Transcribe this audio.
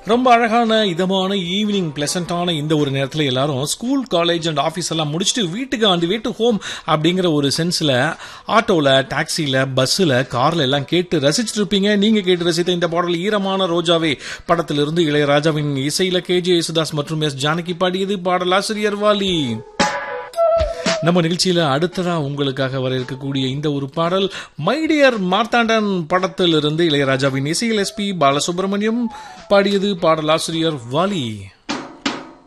ரொம்ப அழகான இதமான ஈவினிங் பிளசண்டான இந்த ஒரு நேரத்தில் எல்லாரும் ஸ்கூல் காலேஜ் அண்ட் ஆஃபீஸ் எல்லாம் முடிச்சுட்டு வீட்டுக்கு அந்த வீட்டு ஹோம் அப்படிங்கிற ஒரு சென்ஸில் ஆட்டோவில் டாக்ஸியில் பஸ்ஸில் காரில் எல்லாம் கேட்டு ரசிச்சுட்டு இருப்பீங்க நீங்கள் கேட்டு ரசித்த இந்த பாடல் ஈரமான ரோஜாவே படத்திலிருந்து இளையராஜாவின் இசையில கேஜே யேசுதாஸ் மற்றும் எஸ் ஜானகி பாடியது பாடல் ஆசிரியர் வாலி நம்ம நிகழ்ச்சியில அடுத்ததா உங்களுக்காக வர இருக்கக்கூடிய இந்த ஒரு பாடல் மைடியர் மார்த்தாண்டன் படத்திலிருந்து இளையராஜாவின் இசையில் எஸ்பி பாலசுப்ரமணியம் பாடியது பாடலாசிரியர் வாலி